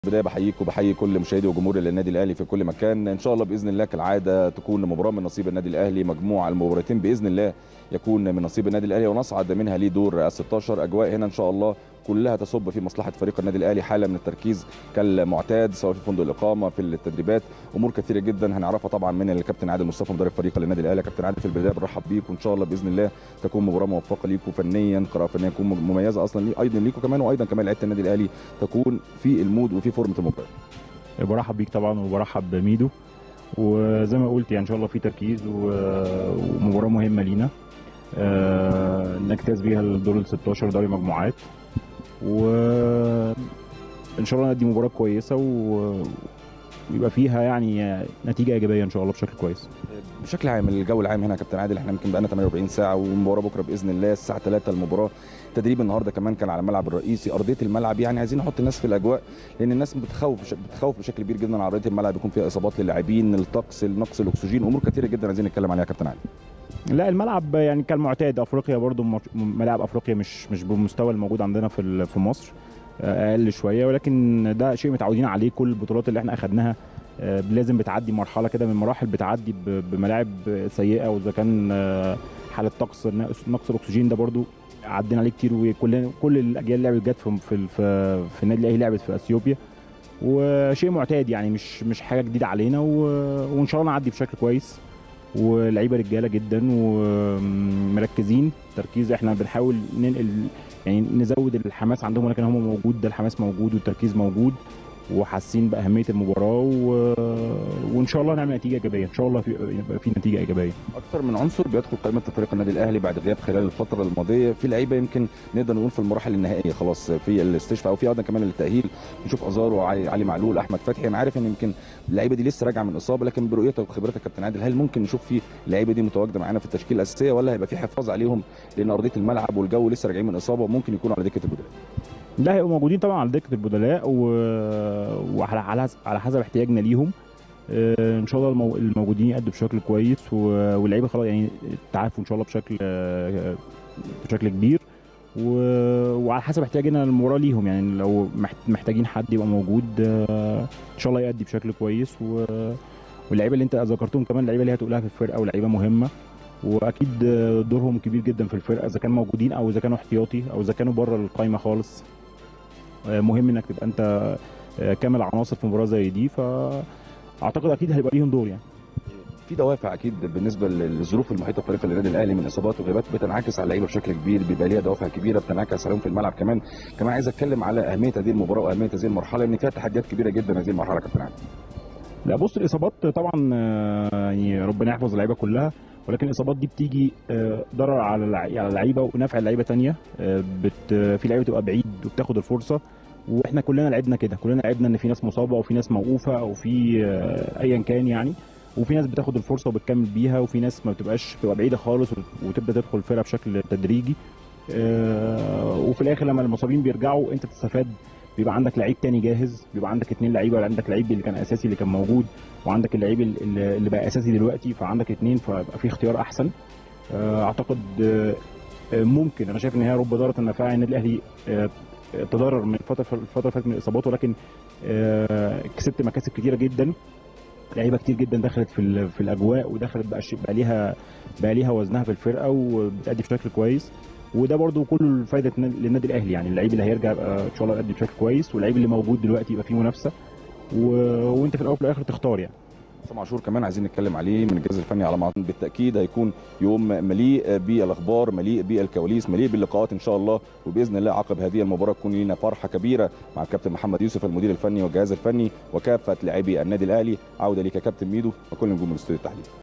بدايه بحييك وبحيي كل مشاهدي وجمهور النادي الاهلي في كل مكان ان شاء الله باذن الله كالعاده تكون مباراه من نصيب النادي الاهلي مجموعه المباراتين باذن الله يكون من نصيب النادي الاهلي ونصعد منها لدور ال 16 اجواء هنا ان شاء الله كلها تصب في مصلحه فريق النادي الاهلي حاله من التركيز كالمعتاد سواء في فندق الاقامه في التدريبات امور كثيره جدا هنعرفها طبعا من الكابتن عادل مصطفى مدرب فريق النادي الاهلي كابتن عادل في البدايه بنرحب بيك وان شاء الله باذن الله تكون مباراه موفقه ليكم فنيا قراءه فنيه تكون مميزه اصلا لي ايضا ليكم كمان وايضا كمان لعيبه النادي الاهلي تكون في المود وفي فورمه المباراه برحب بيك طبعا وبرحب بميدو وزي ما قلت يعني ان شاء الله في تركيز و- ومباراه مهمه لينا آه، نجتاز بيها الدور ال 16 دوري مجموعات و ان شاء الله ندي مباراه كويسه و- ويبقى فيها يعني نتيجه ايجابيه ان شاء الله بشكل كويس بشكل عام الجو العام هنا يا كابتن عادل احنا يمكن بقالنا 48 ساعه والمباراه بكره باذن الله الساعه 3 المباراه تدريب النهارده كمان كان على الملعب الرئيسي ارضيه الملعب يعني عايزين نحط الناس في الاجواء لان الناس بتخوف بش- بتخوف بشكل كبير جدا على ارضيه الملعب يكون فيها اصابات للاعبين الطقس نقص الاكسجين امور كثيره جدا عايزين نتكلم عليها يا كابتن عادل لا الملعب يعني كالمعتاد افريقيا برضو مر- ملاعب افريقيا مش مش بالمستوى الموجود عندنا في ال- في مصر آه، اقل شويه ولكن ده شيء متعودين عليه كل البطولات اللي احنا اخدناها آه، لازم بتعدي مرحله كده من مراحل بتعدي ب- بملاعب سيئه واذا كان آه، حاله طقس نقص نقص الاكسجين ده برضو عدينا عليه كتير وكل كل الاجيال اللي لعبت جت في في في, في النادي الاهلي لعبت في اثيوبيا وشيء معتاد يعني مش مش حاجه جديده علينا و... وان شاء الله نعدي بشكل كويس ولعيبه رجاله جدا ومركزين تركيز احنا بنحاول ننقل يعني نزود الحماس عندهم ولكن هم موجود ده الحماس موجود والتركيز موجود وحاسين باهميه المباراه و... وان شاء الله نعمل نتيجه ايجابيه ان شاء الله في يبقى في نتيجه ايجابيه اكثر من عنصر بيدخل قائمه فريق النادي الاهلي بعد غياب خلال الفتره الماضيه في لعيبه يمكن نقدر نقول في المراحل النهائيه خلاص في الاستشفاء او في ايضا كمان التاهيل نشوف ازار وعلي علي معلول احمد فتحي انا عارف ان يمكن اللعيبه دي لسه راجعه من اصابه لكن برؤيتك وخبرتك يا كابتن عادل هل ممكن نشوف في اللعيبه دي متواجده معانا في التشكيله الاساسيه ولا هيبقى في حفاظ عليهم لان ارضيه الملعب والجو لسه راجعين من اصابه وممكن يكونوا على دكه البدلاء لا هيبقوا موجودين طبعا على دكه البدلاء و... وعلى على على حسب احتياجنا ليهم آه، ان شاء الله المو... الموجودين يأدوا بشكل كويس و... واللعيبه خلاص يعني تعافوا ان شاء الله بشكل آه، بشكل كبير و... وعلى حسب احتياجنا للمباراه ليهم يعني لو محت- محتاجين حد يبقى موجود آه، ان شاء الله يأدي بشكل كويس و... واللعيبه اللي انت ذكرتهم كمان اللعيبه اللي هتقولها في الفرقه ولعيبه مهمه واكيد آه، دورهم كبير جدا في الفرقه اذا كانوا موجودين او اذا كانوا احتياطي او اذا كانوا بره القايمه خالص آه، مهم انك تبقى انت آه، كامل عناصر في مباراه زي دي فاعتقد اكيد هيبقى ليهم دور يعني في دوافع اكيد بالنسبه للظروف المحيطه بفريق النادي الاهلي من اصابات وغيابات بتنعكس على اللعيبه بشكل كبير بيبقى ليها دوافع كبيره بتنعكس عليهم في الملعب كمان كمان عايز اتكلم على اهميه هذه المباراه واهميه هذه المرحله ان فيها تحديات كبيره جدا هذه المرحله يا كابتن عادل لا بص الاصابات طبعا آه، يعني ربنا يحفظ اللعيبه كلها ولكن الاصابات دي بتيجي آه، ضرر على اللع- على اللعيبه ونفع اللعيبه تانية آه، بت آه، في لعيبه بتبقى بعيد وبتاخد الفرصه واحنا كلنا لعبنا كده كلنا لعبنا ان في ناس مصابه او في ناس موقوفه او في آه، ايا كان يعني وفي ناس بتاخد الفرصه وبتكمل بيها وفي ناس ما بتبقاش بتبقى بعيده خالص وت- وتبدا تدخل الفرقه بشكل تدريجي آه، وفي الاخر لما المصابين بيرجعوا انت بتستفاد بيبقى عندك لعيب تاني جاهز بيبقى عندك اتنين لعيبه ولا عندك لعيب اللي كان اساسي اللي كان موجود وعندك اللعيب اللي اللي بقى اساسي دلوقتي فعندك اتنين فيبقى في اختيار احسن آه، اعتقد آه، آه، ممكن انا شايف ان هي رب ضاره النفاع النادي الاهلي آه، آه، تضرر من الفتره الفتره اللي فاتت من الاصابات ولكن آه، كسبت مكاسب كتيره جدا لعيبه كتير جدا دخلت في ال- في الاجواء ودخلت بقى شيء- بقى ليها بقى ليها وزنها في الفرقه وبتأدي بشكل كويس وده برضو كله فايده للنادي الاهلي يعني اللعيب اللي هيرجع يبقى ان شاء الله يأدي بشكل كويس واللعيب اللي موجود دلوقتي يبقى فيه منافسه و... وانت في الاول وفي الاخر تختار يعني حسام عاشور كمان عايزين نتكلم عليه من الجهاز الفني على ما بالتاكيد هيكون يوم مليء بالاخبار مليء بالكواليس مليء باللقاءات ان شاء الله وباذن الله عقب هذه المباراه تكون لنا فرحه كبيره مع الكابتن محمد يوسف المدير الفني والجهاز الفني وكافه لاعبي النادي الاهلي عوده ليك يا كابتن ميدو وكل نجوم الاستوديو التحليل